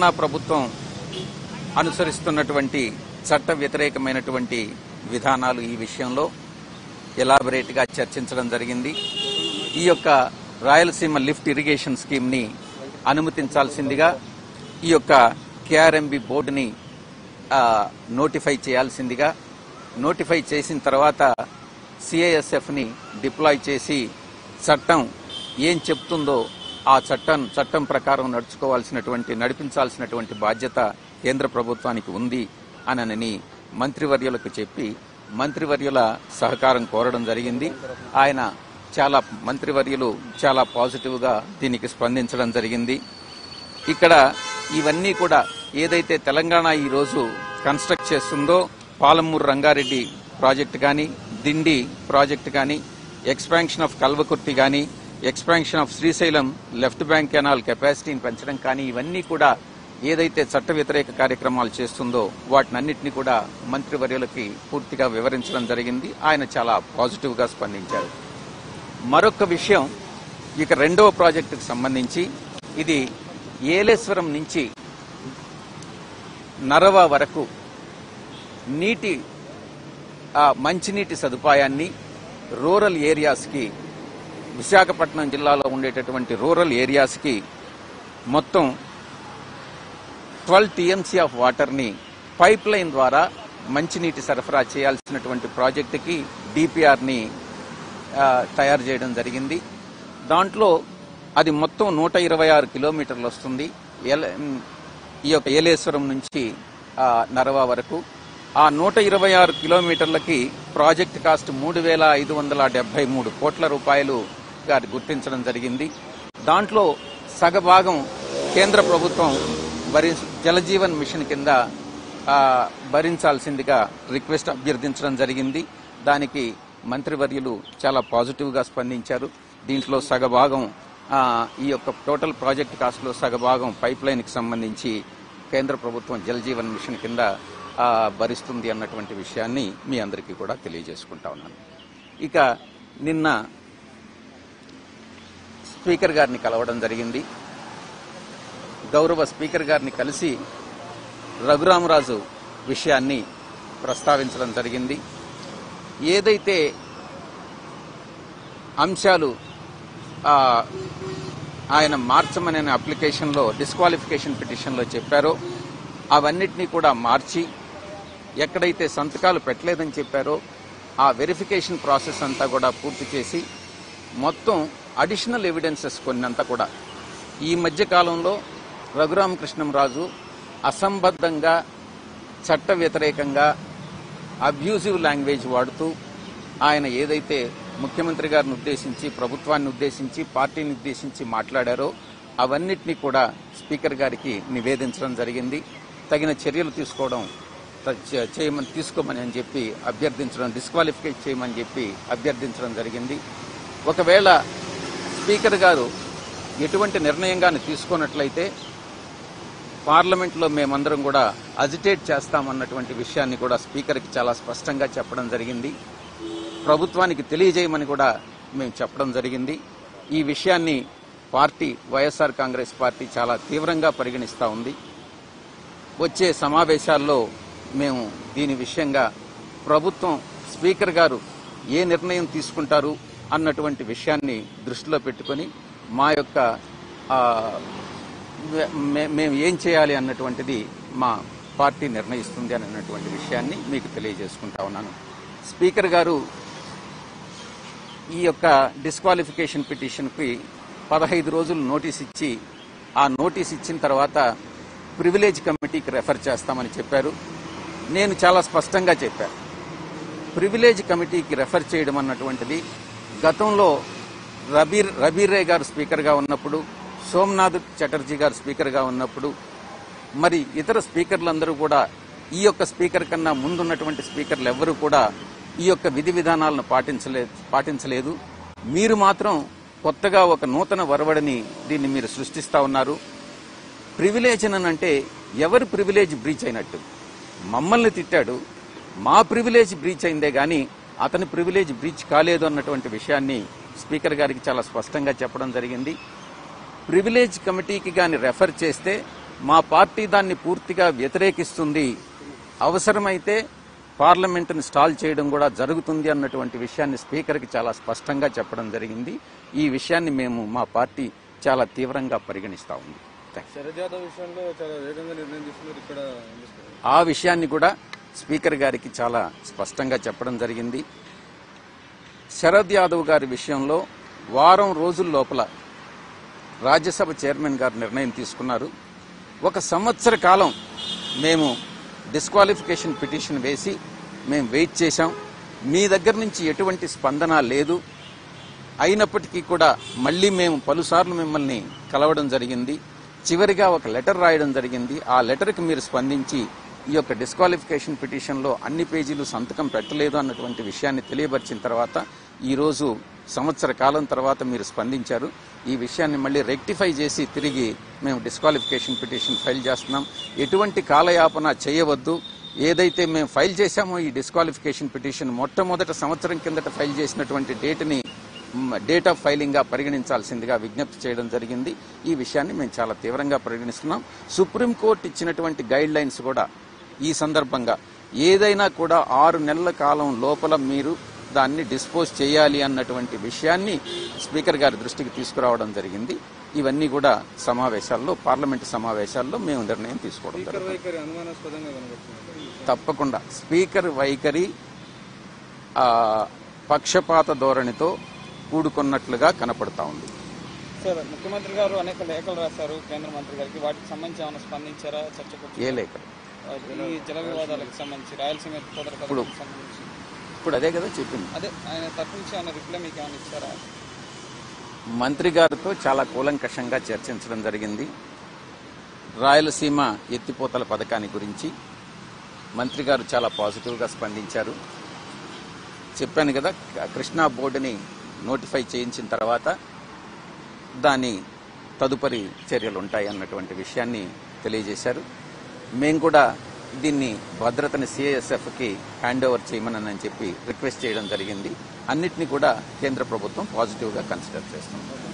తెలంగాణ ప్రభుత్వం అనుసరిస్తున్నటువంటి చట్ట వ్యతిరేకమైనటువంటి విధానాలు ఈ విషయంలో ఎలాబరేట్గా చర్చించడం జరిగింది ఈ యొక్క రాయలసీమ లిఫ్ట్ ఇరిగేషన్ స్కీమ్ని అనుమతించాల్సిందిగా ఈ యొక్క కేఆర్ఎంబి బోర్డుని ఆ, నోటిఫై చేయాల్సిందిగా నోటిఫై చేసిన తర్వాత సిఐఎస్ఎఫ్ని డిప్లాయ్ చేసి చట్టం ఏం చెప్తుందో ఆ చట్టం చట్టం ప్రకారం నడుచుకోవాల్సినటువంటి నడిపించాల్సినటువంటి బాధ్యత కేంద్ర ప్రభుత్వానికి ఉంది అనని మంత్రివర్యులకు చెప్పి మంత్రివర్యుల సహకారం కోరడం జరిగింది ఆయన చాలా మంత్రివర్యులు చాలా పాజిటివ్గా దీనికి స్పందించడం జరిగింది ఇక్కడ ఇవన్నీ కూడా ఏదైతే తెలంగాణ ఈ రోజు కన్స్ట్రక్ట్ చేస్తుందో పాలమూరు రంగారెడ్డి ప్రాజెక్ట్ కానీ దిండి ప్రాజెక్ట్ కానీ ఎక్స్పాన్షన్ ఆఫ్ కల్వకుర్తి కానీ expansion of Srisailam left bank canal కెపాసిటీని పెంచడం కానీ ఇవన్నీ కూడా ఏదైతే చట్ట వ్యతిరేక కార్యక్రమాలు చేస్తుందో వాటినన్నింటినీ కూడా మంత్రివర్యులకి పూర్తిగా వివరించడం జరిగింది ఆయన చాలా పాజిటివ్గా స్పందించారు మరొక విషయం ఇక రెండవ ప్రాజెక్టుకు సంబంధించి ఇది ఏలేశ్వరం నుంచి నరవ వరకు నీటి ఆ, మంచినీటి సదుపాయాన్ని రూరల్ ఏరియాస్కి విశాఖపట్నం జిల్లాలో ఉండేటటువంటి రూరల్ ఏరియాస్కి మొత్తం ట్వెల్వ్ టీఎంసీ ఆఫ్ వాటర్ని పైప్ లైన్ ద్వారా మంచినీటి సరఫరా చేయాల్సినటువంటి ప్రాజెక్టుకి డిపిఆర్ని తయారు చేయడం జరిగింది దాంట్లో అది మొత్తం నూట ఇరవై ఆరు కిలోమీటర్లు వస్తుంది ఎల- ఉమ్, ఈ యొక్క ఏలేశ్వరం నుంచి ఆ, నరవా వరకు ఆ నూట ఇరవై ఆరు కిలోమీటర్లకి ప్రాజెక్ట్ కాస్ట్ మూడు వేల ఐదు వందల డెబ్బై మూడు కోట్ల రూపాయలు గారి గుర్తించడం జరిగింది దాంట్లో సగభాగం కేంద్ర ప్రభుత్వం భరి జలజీవన్ మిషన్ కింద ఆ, భరించాల్సిందిగా రిక్వెస్ట్ అభ్యర్థించడం జరిగింది దానికి మంత్రివర్యులు చాలా పాజిటివ్గా స్పందించారు దీంట్లో సగభాగం ఆ, ఈ యొక్క టోటల్ ప్రాజెక్ట్ కాస్ట్లో సగభాగం పైప్ లైన్కి సంబంధించి కేంద్ర ప్రభుత్వం జలజీవన్ మిషన్ కింద ఆ, భరిస్తుంది అన్నటువంటి విషయాన్ని మీ అందరికీ కూడా తెలియజేసుకుంటా ఉన్నాను ఇక నిన్న స్పీకర్ గారిని కలవడం జరిగింది గౌరవ స్పీకర్ గారిని కలిసి రఘురామరాజు విషయాన్ని ప్రస్తావించడం జరిగింది ఏదైతే అంశాలు ఆ, ఆయన మార్చమనే అప్లికేషన్లో డిస్క్వాలిఫికేషన్ పిటిషన్లో చెప్పారో అవన్నిటినీ కూడా మార్చి ఎక్కడైతే సంతకాలు పెట్టలేదని చెప్పారో ఆ వెరిఫికేషన్ ప్రాసెస్ అంతా కూడా పూర్తి చేసి మొత్తం అడిషనల్ ఎవిడెన్సెస్ కొన్నంతా కూడా ఈ మధ్య కాలంలో రఘురామకృష్ణంరాజు అసంబద్ధంగా చట్ట వ్యతిరేకంగా అబ్యూజివ్ లాంగ్వేజ్ వాడుతూ ఆయన ఏదైతే ముఖ్యమంత్రి గారిని ఉద్దేశించి ప్రభుత్వాన్ని ఉద్దేశించి పార్టీని ఉద్దేశించి మాట్లాడారో అవన్నిటినీ కూడా స్పీకర్ గారికి నివేదించడం జరిగింది తగిన చర్యలు తీసుకోవడం త- చే- చేయమని తీసుకోమని అని చెప్పి అభ్యర్థించడం డిస్క్వాలిఫికేట్ చేయమని చెప్పి అభ్యర్థించడం జరిగింది ఒకవేళ స్పీకర్ గారు ఎటువంటి నిర్ణయంగాని తీసుకున్నట్లయితే పార్లమెంట్లో మేమందరం కూడా అజిటేట్ చేస్తామన్నటువంటి విషయాన్ని కూడా స్పీకర్కి చాలా స్పష్టంగా చెప్పడం జరిగింది ప్రభుత్వానికి తెలియజేయమని కూడా మేము చెప్పడం జరిగింది ఈ విషయాన్ని పార్టీ వైఎస్ఆర్ కాంగ్రెస్ పార్టీ చాలా తీవ్రంగా పరిగణిస్తూ ఉంది వచ్చే సమావేశాల్లో మేము దీని విషయంగా ప్రభుత్వం స్పీకర్ గారు ఏ నిర్ణయం తీసుకుంటారు అన్నటువంటి విషయాన్ని దృష్టిలో పెట్టుకొని మా యొక్క ఆ, మే- మేము ఏం చేయాలి అన్నటువంటిది మా పార్టీ నిర్ణయిస్తుంది అని అన్నటువంటి విషయాన్ని మీకు తెలియజేసుకుంటా ఉన్నాను స్పీకర్ గారు ఈ యొక్క డిస్క్వాలిఫికేషన్ పిటిషన్కి పదహైదు రోజులు నోటీస్ ఇచ్చి ఆ నోటీస్ ఇచ్చిన తర్వాత ప్రివిలేజ్ కమిటీకి రెఫర్ చేస్తామని చెప్పారు నేను చాలా స్పష్టంగా చెప్పాను ప్రివిలేజ్ కమిటీకి రెఫర్ చేయడం అన్నటువంటిది గతంలో రబీర్ రబీర్ రే గారు స్పీకర్గా ఉన్నప్పుడు సోమనాథ్ చటర్జీ గారు స్పీకర్గా ఉన్నప్పుడు మరి ఇతర స్పీకర్లందరూ కూడా ఈ యొక్క స్పీకర్ కన్నా ముందున్నటువంటి స్పీకర్లు ఎవ్వరూ కూడా ఈ యొక్క విధి విధానాలను పాటించలే పాటించలేదు మీరు మాత్రం కొత్తగా ఒక నూతన వరవడిని దీన్ని మీరు సృష్టిస్తా ఉన్నారు ప్రివిలేజ్ అని అంటే ఎవరి ప్రివిలేజ్ బ్రీచ్ అయినట్టు మమ్మల్ని తిట్టాడు మా ప్రివిలేజ్ బ్రీచ్ అయిందే గాని అతని ప్రివిలేజ్ బ్రీచ్ కాలేదు అన్నటువంటి విషయాన్ని స్పీకర్ గారికి చాలా స్పష్టంగా చెప్పడం జరిగింది ప్రివిలేజ్ కమిటీకి గాని రెఫర్ చేస్తే మా పార్టీ దాన్ని పూర్తిగా వ్యతిరేకిస్తుంది అవసరమైతే పార్లమెంటును స్టాల్ చేయడం కూడా జరుగుతుంది అన్నటువంటి విషయాన్ని స్పీకర్కి చాలా స్పష్టంగా చెప్పడం జరిగింది ఈ విషయాన్ని మేము మా పార్టీ చాలా తీవ్రంగా పరిగణిస్తా ఉంది థాంక్స్. శరద్ యాదవ్ విషయంలో చాలా వేగంగా నిర్ణయం తీసుకున్నారు ఇక్కడ ఏం చేస్తారు? ఆ విషయాన్ని కూడా స్పీకర్ గారికి చాలా స్పష్టంగా చెప్పడం జరిగింది శరద్ యాదవ్ గారి విషయంలో వారం రోజుల లోపల రాజ్యసభ చైర్మన్ గారు నిర్ణయం తీసుకున్నారు ఒక సంవత్సర కాలం మేము డిస్క్వాలిఫికేషన్ పిటిషన్ వేసి మేము వెయిట్ చేశాం మీ దగ్గర నుంచి ఎటువంటి స్పందన లేదు అయినప్పటికీ కూడా మళ్ళీ మేము పలుసార్లు మిమ్మల్ని కలవడం జరిగింది చివరిగా ఒక లెటర్ రాయడం జరిగింది ఆ లెటర్కి మీరు స్పందించి ఈ యొక్క డిస్క్వాలిఫికేషన్ పిటిషన్లో అన్ని పేజీలు సంతకం పెట్టలేదు అన్నటువంటి విషయాన్ని తెలియపరిచిన తర్వాత ఈరోజు సంవత్సర కాలం తర్వాత మీరు స్పందించారు ఈ విషయాన్ని మళ్ళీ రెక్టిఫై చేసి తిరిగి మేము డిస్క్వాలిఫికేషన్ పిటిషన్ ఫైల్ చేస్తున్నాం ఎటువంటి కాలయాపన చేయవద్దు ఏదైతే మేము ఫైల్ చేశామో ఈ డిస్క్వాలిఫికేషన్ పిటిషన్ మొట్టమొదట సంవత్సరం కిందట ఫైల్ చేసినటువంటి డేట్ని మ్, డేట్ ఆఫ్ ఫైలింగ్ గా పరిగణించాల్సిందిగా విజ్ఞప్తి చేయడం జరిగింది ఈ విషయాన్ని మేము చాలా తీవ్రంగా పరిగణిస్తున్నాం సుప్రీంకోర్టు ఇచ్చినటువంటి గైడ్ లైన్స్ కూడా ఈ సందర్భంగా ఏదైనా కూడా ఆరు నెలల కాలం లోపల మీరు దాన్ని డిస్పోజ్ చేయాలి అన్నటువంటి విషయాన్ని స్పీకర్ గారి దృష్టికి తీసుకురావడం జరిగింది ఇవన్నీ కూడా సమావేశాల్లో పార్లమెంటు సమావేశాల్లో మేము నిర్ణయం తీసుకోవడం స్పీకర్ జరుగుతుంది వైఖరి అనుమానాస్పదంగా కనబడుతుంది తప్పకుండా స్పీకర్ వైఖరి ఆ, పక్షపాత ధోరణితో కూడుకున్నట్లుగా కనపడతా ఉంది సార్ ముఖ్యమంత్రి గారు అనేక లేఖలు రాశారు కేంద్ర మంత్రి గారికి వాటికి సంబంధించి ఏమైనా స్పందించారా చర్చకు ఏ లేఖలు ఈ జల వివాదాలకు సంబంధించి రాయలసీమ ఎత్తుకోదల ఇప్పుడు- పథకానికి సంబంధించి ఇప్పుడు అదే కదా చెప్పింది అదే ఆయన తరఫు నుంచి ఏమైనా రిప్లై మీకు ఏమైనా ఇచ్చారా మంత్రి గారితో చాలా కూలంకషంగా చర్చించడం జరిగింది రాయలసీమ ఎత్తిపోతల పథకాన్ని గురించి మంత్రి గారు చాలా పాజిటివ్గా స్పందించారు చెప్పాను కదా కృష్ణా బోర్డుని నోటిఫై చేయించిన తర్వాత దాని తదుపరి చర్యలు ఉంటాయి అన్నటువంటి విషయాన్ని తెలియజేశారు మేము కూడా దీన్ని భద్రతని సిఐఎస్ఎఫ్కి హ్యాండ్ ఓవర్ చేయమని చెప్పి రిక్వెస్ట్ చేయడం జరిగింది అన్నిటినీ కూడా కేంద్ర ప్రభుత్వం పాజిటివ్గా కన్సిడర్ చేస్తుంది